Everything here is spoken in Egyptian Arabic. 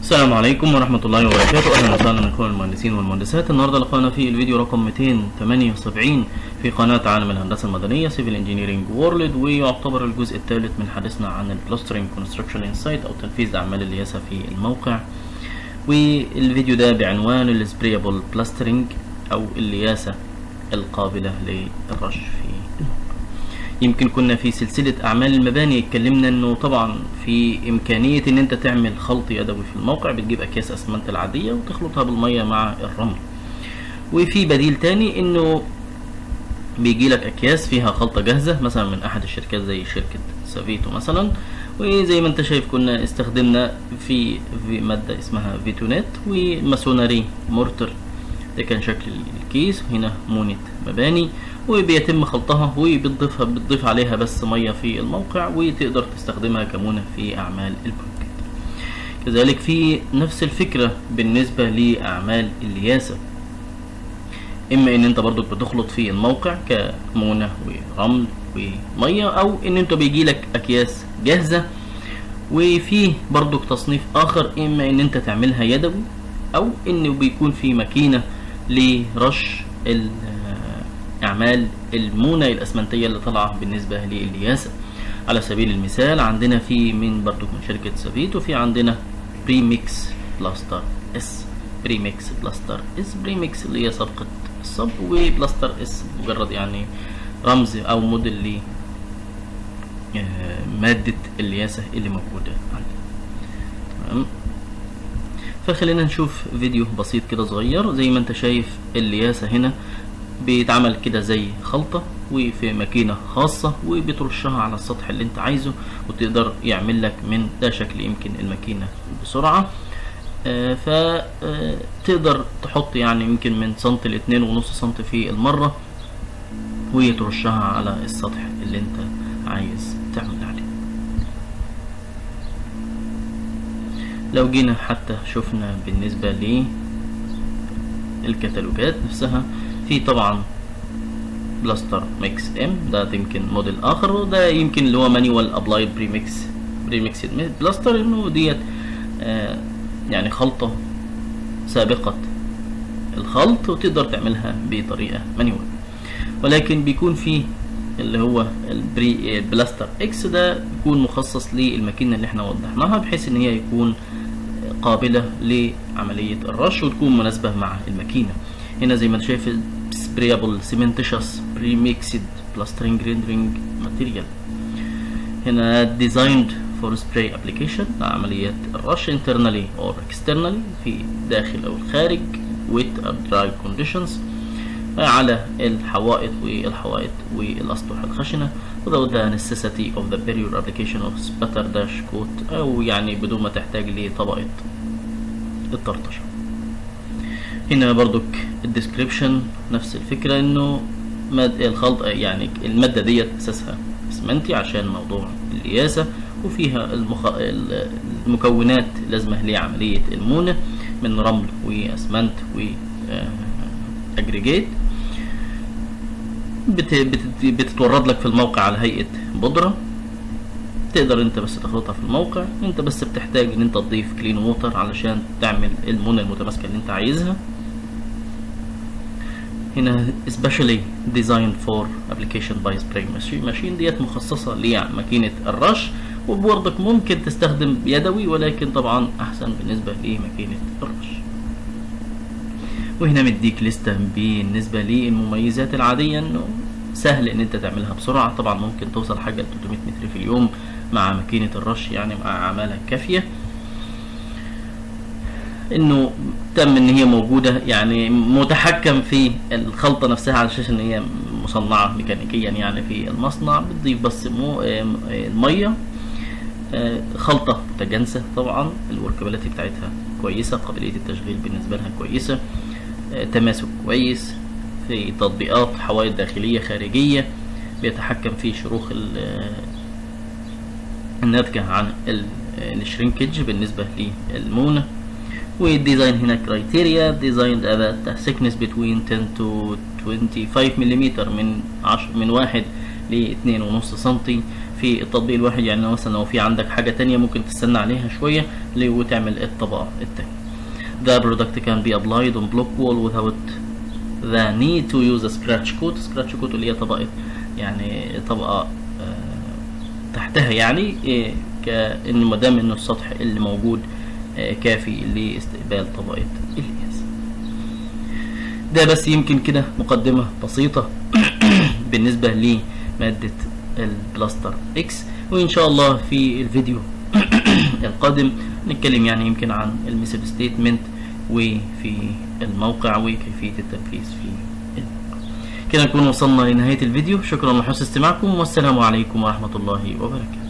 السلام عليكم ورحمة الله وبركاته أهلا وسهلا أخوان المهندسين والمهندسات النهاردة لقانا في الفيديو رقم 278 في قناة عالم الهندسة المدنية سيفل انجينيرنج وورلد ويعتبر الجزء الثالث من حديثنا عن الكلاسترنج كونستراكشن انسايت أو تنفيذ أعمال الياسة في الموقع والفيديو ده بعنوان السبريابل بلاسترنج أو الياسة القابلة للرش في يمكن كنا في سلسلة أعمال المباني اتكلمنا إنه طبعا في إمكانية إن أنت تعمل خلط يدوي في الموقع بتجيب أكياس أسمنت العادية وتخلطها بالمية مع الرمل وفي بديل تاني إنه بيجي لك أكياس فيها خلطة جاهزة مثلا من أحد الشركات زي شركة سافيتو مثلا وزي ما أنت شايف كنا استخدمنا في, في مادة اسمها فيتونات وماسونري مورتر ده كان شكل الكيس وهنا مونة مباني وبيتم خلطها وبتضيفها بتضيف عليها بس ميه في الموقع وتقدر تستخدمها كمونه في اعمال البروجكت كذلك في نفس الفكره بالنسبه لاعمال الياسه اما ان انت برضك بتخلط في الموقع كمونه ورمل وميه او ان انت بيجي لك اكياس جاهزه وفي برضك تصنيف اخر اما ان انت تعملها يدوي او انه بيكون في ماكينه لرش اعمال المونه الاسمنتيه اللي طالعه بالنسبه للياسه على سبيل المثال عندنا في من برضو من شركه سافيت وفي عندنا بريميكس بلاستر اس بريميكس بلاستر اس بريميكس اللي هي صبغه الصب وبلاستر اس مجرد يعني رمز او موديل ل ماده الياسه اللي موجوده عندنا تمام فخلينا نشوف فيديو بسيط كده صغير زي ما انت شايف الياسه هنا بيتعمل كده زي خلطة وفي ماكينة خاصة وبترشها على السطح اللي انت عايزه وتقدر يعمل لك من ده شكل يمكن الماكينة بسرعة آه فتقدر تحط يعني يمكن من سنتي لاتنين ونص سنتي في المرة وترشها على السطح اللي انت عايز تعمل عليه لو جينا حتى شفنا بالنسبة للكتالوجات نفسها في طبعا بلاستر ميكس ام ده يمكن موديل اخر وده يمكن اللي هو مانيوال ابلايد بريميكس بريميكس بلاستر انه ديت آه يعني خلطة سابقة الخلط وتقدر تعملها بطريقة مانيوال ولكن بيكون في اللي هو البري بلاستر اكس ده بيكون مخصص للماكينة اللي احنا وضحناها بحيث ان هي يكون قابلة لعملية الرش وتكون مناسبة مع الماكينة هنا زي ما انت شايف سبريابل سيمنتيشس بريميكسد بلاسترنج ريندرينج ماتيريال هنا ديزايند فور سبراي ابلكيشن عمليات الرش internally or externally في داخل او الخارج with or dry conditions على الحوائط والحوائط والاسطح الخشنه without the necessity of the barrier application of spatter dash coat او يعني بدون ما تحتاج لطبقه الطرطشه هنا برضك الديسكريبشن نفس الفكرة انه ماد الخلط يعني المادة ديت اساسها اسمنتي عشان موضوع القياسة وفيها المخ... المكونات لازمة لعملية المونة من رمل واسمنت و اجريجيت بت... بت... بتتورد لك في الموقع على هيئة بودرة تقدر انت بس تخلطها في الموقع انت بس بتحتاج ان انت تضيف كلين ووتر علشان تعمل المونة المتماسكة اللي انت عايزها هنا especially designed for application by spray machine machine ديت مخصصة لماكينة الرش وبرضك ممكن تستخدم يدوي ولكن طبعا احسن بالنسبة لماكينة الرش وهنا مديك لستة بالنسبة للمميزات العادية انه سهل ان انت تعملها بسرعة طبعا ممكن توصل حاجة 300 متر في اليوم مع ماكينة الرش يعني مع اعمالها كافية انه تم ان هي موجوده يعني متحكم في الخلطه نفسها على اساس ان هي مصنعه ميكانيكيا يعني في المصنع بتضيف بس مو الميه خلطه متجانسه طبعا الوركابيلتي بتاعتها كويسه قابليه التشغيل بالنسبه لها كويسه تماسك كويس في تطبيقات حوائط داخليه خارجيه بيتحكم في شروخ الناتجه عن الشرينكج بالنسبه للمونه والديزاين هنا كرايتيريا ديزايند at thickness between 10 to 25 ملم من 10 من 1 ل 2.5 سم في التطبيق الواحد يعني مثلا لو في عندك حاجة تانية ممكن تستنى عليها شوية وتعمل الطبقة التانية The product can be applied on block wall without the need to use a scratch coat scratch coat اللي هي طبقة يعني طبقة آه، تحتها يعني إيه، كأن ما دام انه السطح اللي موجود آه، كافي لاستقبال طبقة القياس ده بس يمكن كده مقدمة بسيطة بالنسبة لمادة البلاستر اكس وان شاء الله في الفيديو القادم نتكلم يعني يمكن عن الميثود ستيتمنت وفي الموقع وكيفية التنفيذ في الموقع كده نكون وصلنا لنهاية الفيديو شكرا لحسن استماعكم والسلام عليكم ورحمة الله وبركاته